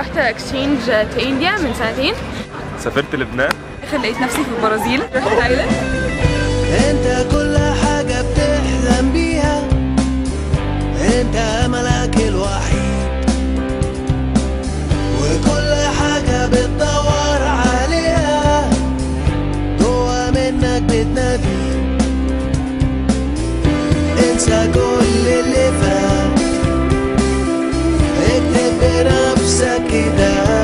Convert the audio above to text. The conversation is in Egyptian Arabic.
رحت اكسشينج تو انديا من سنتين سافرت لبنان لقيت نفسي في البرازيل رحت تايلاند انت كل حاجة بتحلم بيها انت املك الوحيد وكل حاجة بتدور عليها جوا منك بتنادي انسى كل اللي فات اكتب بنفسك كده